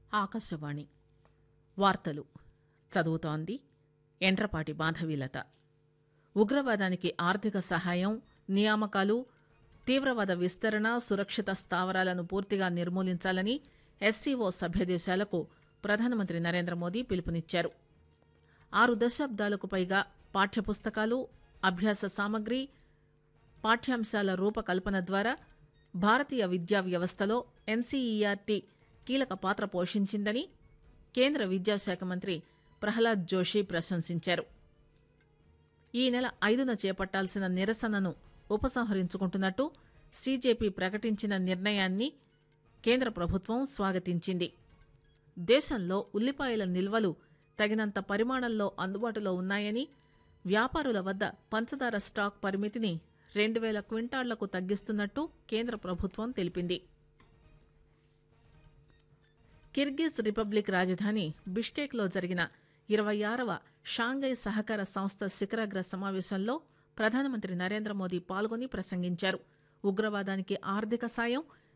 ఆకాశవాణి వార్తలు చదువుతోంది ఎండ్రపాటి మాధవీలత ఉగ్రవాదానికి ఆర్థిక సహాయం నియామకాలు తీవ్రవాద విస్తరణ సురక్షిత స్థావరాలను పూర్తిగా నిర్మూలించాలని ఎస్సీఓ సభ్యదేశాలకు ప్రధానమంత్రి నరేంద్ర మోదీ పిలుపునిచ్చారు ఆరు దశాబ్దాలకు పైగా పాఠ్యపుస్తకాలు అభ్యాస సామగ్రి పాఠ్యాంశాల రూపకల్పన ద్వారా భారతీయ విద్యా వ్యవస్థలో ఎన్సీఈఆర్టీ కీలక పాత్ర పోషించిందని కేంద్ర విద్యాశాఖ మంత్రి ప్రహ్లాద్ జోషి ప్రశంసించారు ఈ నెల ఐదున చేపట్టాల్సిన నిరసనను ఉపసంహరించుకుంటున్నట్టు సీజేపీ ప్రకటించిన నిర్ణయాన్ని కేంద్ర ప్రభుత్వం స్వాగతించింది దేశంలో ఉల్లిపాయల నిల్వలు తగినంత పరిమాణంలో అందుబాటులో ఉన్నాయని వ్యాపారుల వద్ద పంచదార స్టాక్ పరిమితిని రెండు వేల క్వింటాళ్లకు తగ్గిస్తున్నట్టు కేంద్ర ప్రభుత్వం తెలిపింది కిర్గిజ్ రిపబ్లిక్ రాజధాని బిష్కేక్లో జరిగిన ఇరవై ఆరవ షాంఘై సహకార సంస్థ శిఖరాగ్ర సమావేశంలో ప్రధానమంత్రి నరేంద్ర మోదీ పాల్గొని ప్రసంగించారు ఉగ్రవాదానికి ఆర్థిక సాయం